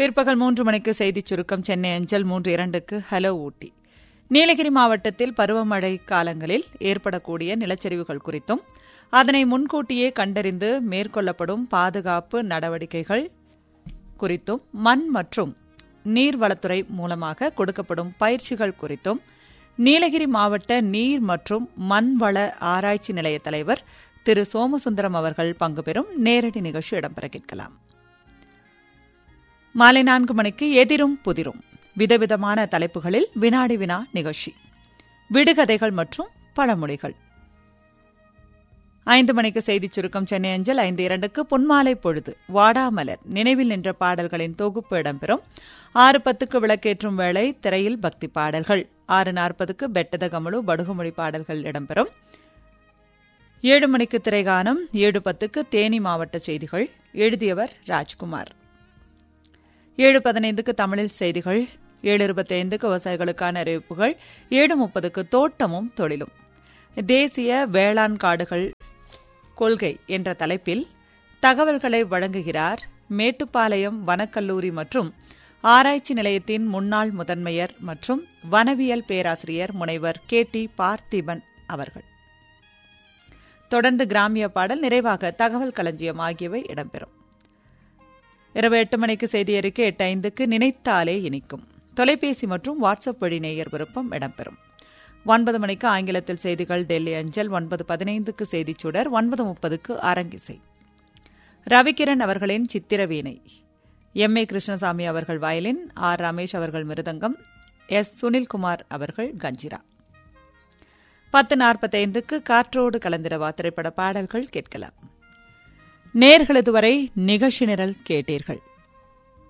பிற்பகல் மூன்று மணிக்கு செய்திச் சுருக்கம் சென்னை அஞ்சல் மூன்று இரண்டுக்கு ஹலோ ஊட்டி நீலகிரி மாவட்டத்தில் பருவமழை காலங்களில் ஏற்படக்கூடிய நிலச்சரிவுகள் குறித்தும் அதனை முன்கூட்டியே கண்டறிந்து மேற்கொள்ளப்படும் பாதுகாப்பு நடவடிக்கைகள் குறித்தும் மண் மற்றும் நீர்வளத்துறை மூலமாக கொடுக்கப்படும் பயிற்சிகள் குறித்தும் நீலகிரி மாவட்ட நீர் மற்றும் மண்வள ஆராய்ச்சி நிலைய தலைவர் திரு சோமசுந்தரம் அவர்கள் பங்குபெறும் நேரடி நிகழ்ச்சி இடம்பெற கேட்கலாம் மாலை நான்கு மணிக்கு எதிரும் புதிரும் விதவிதமான தலைப்புகளில் வினாடி வினா நிகழ்ச்சி விடுகதைகள் மற்றும் பழமொழிகள் ஐந்து மணிக்கு செய்திச் சுருக்கம் சென்னை அஞ்சல் ஐந்து இரண்டுக்கு பொன்மாலை பொழுது வாடாமலர் நினைவில் நின்ற பாடல்களின் தொகுப்பு இடம்பெறும் ஆறு பத்துக்கு விளக்கேற்றும் வேளை திரையில் பக்தி பாடல்கள் ஆறு நாற்பதுக்கு பெட்டத கமலு படுகுமொழி பாடல்கள் இடம்பெறும் ஏழு மணிக்கு திரைகானம் ஏழு பத்துக்கு தேனி மாவட்ட செய்திகள் எழுதியவர் ராஜ்குமார் ஏழு பதினைந்துக்கு தமிழில் செய்திகள் ஏழு இருபத்தைந்துக்கு விவசாயிகளுக்கான அறிவிப்புகள் ஏழு முப்பதுக்கு தோட்டமும் தொழிலும் தேசிய வேளாண் காடுகள் கொள்கை என்ற தலைப்பில் தகவல்களை வழங்குகிறார் மேட்டுப்பாளையம் வனக்கல்லூரி மற்றும் ஆராய்ச்சி நிலையத்தின் முன்னாள் முதன்மையர் மற்றும் வனவியல் பேராசிரியர் முனைவர் கே டி பார்த்திபன் அவர்கள் தொடர்ந்து கிராமிய பாடல் நிறைவாக தகவல் களஞ்சியம் ஆகியவை இடம்பெறும் இரவு எட்டு மணிக்கு செய்தி அறிக்கை எட்டு ஐந்துக்கு நினைத்தாலே இனிக்கும் தொலைபேசி மற்றும் வாட்ஸ்அப் வழி நேயர் விருப்பம் இடம்பெறும் ஒன்பது மணிக்கு ஆங்கிலத்தில் செய்திகள் டெல்லி அஞ்சல் ஒன்பது பதினைந்துக்கு செய்திச் சுடர் ஒன்பது முப்பதுக்கு அரங்கிசை ரவிகிரண் அவர்களின் சித்திரவீணை எம் ஏ கிருஷ்ணசாமி அவர்கள் வயலின் ஆர் ரமேஷ் அவர்கள் மிருதங்கம் எஸ் சுனில்குமார் அவர்கள் கஞ்சிரா பத்து நாற்பத்தைந்துக்கு காற்றோடு கலந்திரவா திரைப்பட பாடல்கள் கேட்கலாம் நேர்களது வரை நிகழ்ச்சி நிரல் கேட்டீர்கள்